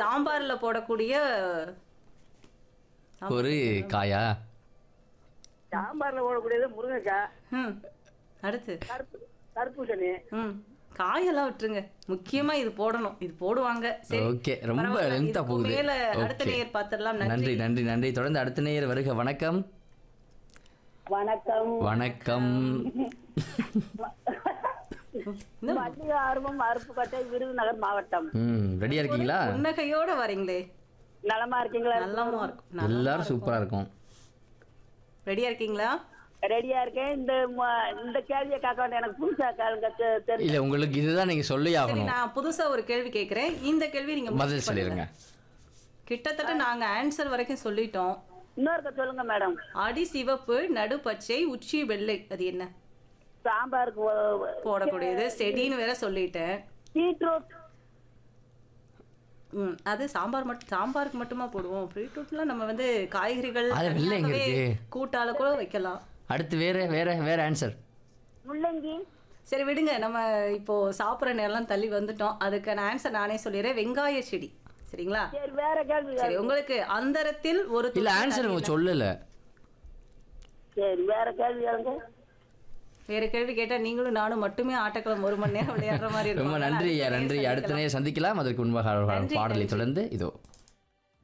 சாம்பார்ல போடக்கூடிய ஒரு காயா சாம்பார்ல போடக்கூடியது முருங்கைக்காய் ம் அடுத்து கருப்பு தர்பூசணி ம் காயெல்லாம் விட்டுருங்க முக்கியமா இது போடணும் இது போடுவாங்க சரி ஓகே ரொம்ப பரவாயில்ல. லென்த்தா இதுக்கு போகுது மேல அடுத்த ஓகே நேயர் பார்த்துடலாம் நன்றி நன்றி நன்றி நன்றி தொடர்ந்து அடுத்த நேயர் வருக வணக்கம் வணக்கம் வணக்கம் மத்திய ஆர்வம் அருப்புக்கோட்டை விருதுநகர் மாவட்டம் ம் ரெடியா இருக்கீங்களா புன்னகையோட வரீங்களே நலமா இருக்கீங்களா நல்லாமா இருக்கும் எல்லாரும் சூப்பரா இருக்கும் ரெடியா இருக்கீங்களா ரெடியா இருக்கேன் இந்த ம- இந்த கேள்வியை கேட்க வேண்டாம் எனக்கு புதுசா கேளுங்க தெ- தெரியும் இல்ல உங்களுக்கு இதுதான் நீங்க சொல்லி சரி ஆகணும் நான் புதுசா ஒரு கேள்வி கேக்குறேன் இந்த கேள்வி நீங்க பதில் முயற்சி சொல்லிருங்க பண்ணுங்க. கிட்டத்தட்ட நாங்க ஆன்சர் வரைக்கும் சொல்லிட்டோம் இன்னொருக்க சொல்லுங்க மேடம் அடி சிவப்பு நடு பச்சை உச்சி வெள்ளை அது என்ன சாம்பாருக்கு ஒ- போடக்கூடியது செடின்னு வேற சொல்லிட்டேன் பீட்ரூட் ம், அது சாம்பார் மட்டும் சாம்பாருக்கு மட்டுமா போடுவோம் பீட்ரூட்லாம் நம்ம வந்து காய்கறிகள் அது வெள்ளை எங்க தனியாகவே இருக்கு? கூட்டால கூட வைக்கலாம் அடுத்து வேற வேற வேற ஆன்சர் முள்ளங்கி சரி விடுங்க நம்ம இப்போ சாப்பிட்ற நேரம்லாம் தள்ளி வந்துட்டோம் அதுக்கான ஆன்சர் நானே சொல்லிடுறேன் வெங்காய செடி சரிங்களா சரி வேற கேள்வி சரி உங்களுக்கு அந்தரத்தில் ஒரு இல்ல துளி ஆன்சர் தண்ணீர் உங்க சொல்லல சரி வேற கேள்வி கேளுங்க வேற கேள்வி கேட்டா நீங்களும் நானும் மட்டுமே ஆட்டக்களம் ஒரு மணி நேரம் விளையாடுற மாதிரி ரொம்ப இருக்கும் நன்றி அதனால நன்றி அடுத்த நேரம் சந்திக்கலாம் அதற்கு முன்பாக நன்றி, பாடலை நன்றி. தொடர்ந்து இதோ